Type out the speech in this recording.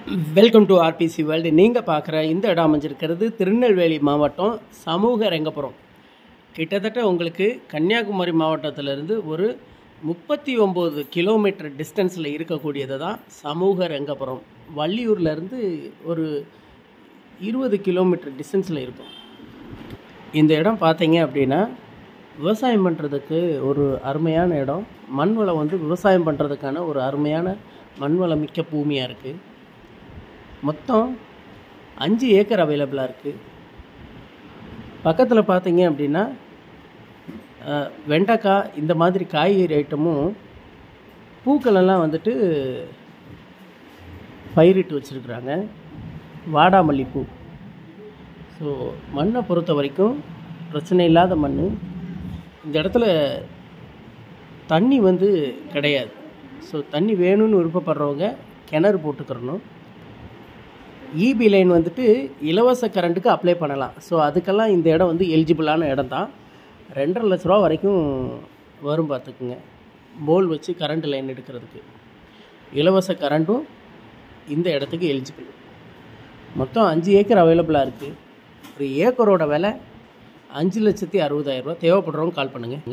welcome to RBC world நீங்கள் பார்க்குற இந்த இடம் அமைஞ்சிருக்கிறது திருநெல்வேலி மாவட்டம் சமூக ரெங்கபுரம் கிட்டத்தட்ட உங்களுக்கு கன்னியாகுமரி மாவட்டத்திலிருந்து ஒரு முப்பத்தி ஒம்பது கிலோமீட்டர் டிஸ்டன்ஸில் இருக்கக்கூடியது தான் சமூக ரெங்கபுரம் வள்ளியூர்லேருந்து ஒரு இருபது கிலோமீட்டர் டிஸ்டன்ஸில் இருக்கும் இந்த இடம் பார்த்தீங்க அப்படின்னா விவசாயம் பண்ணுறதுக்கு ஒரு அருமையான இடம் மண் வளம் வந்து விவசாயம் பண்ணுறதுக்கான ஒரு அருமையான மண் வளம் மிக்க பூமியாக இருக்குது மொத்தம் அஞ்சு ஏக்கர் அவைலபிளாக இருக்குது பக்கத்தில் பார்த்தீங்க அப்படின்னா அஹ், வெண்டைக்காய் இந்த மாதிரி காய்கறி ஐட்டமும் பூக்கள் எல்லாம் வந்துட்டு பயிரிட்டு வச்சுருக்குறாங்க வாடாமல்லி பூ ஸோ மண்ணை பொறுத்த வரைக்கும் பிரச்சனை இல்லாத மண் இந்த இடத்துல தண்ணி வந்து கிடையாது ஸோ தண்ணி வேணும்னு விருப்பப்படுறவங்க கிணறு போட்டுக்கிறணும் இபி லைன் வந்துட்டு இலவச கரண்ட்டுக்கு அப்ளை பண்ணலாம் ஸோ அதுக்கெல்லாம் இந்த இடம் வந்து எலிஜிபிளான இடம் தான் ரெண்டரை லட்ச ரூபா வரைக்கும் வரும் பார்த்துக்குங்க போல் வச்சு கரண்ட் லைன் எடுக்கிறதுக்கு இலவச கரண்ட்டும் இந்த இடத்துக்கு எலிஜிபிள் மொத்தம் அஞ்சு ஏக்கர் அவைலபிளாக இருக்குது ஒரு ஏக்கரோட விலை அஞ்சு லட்சத்தி அறுபதாயிரரூபா தேவைப்படுறவங்க கால் பண்ணுங்கள்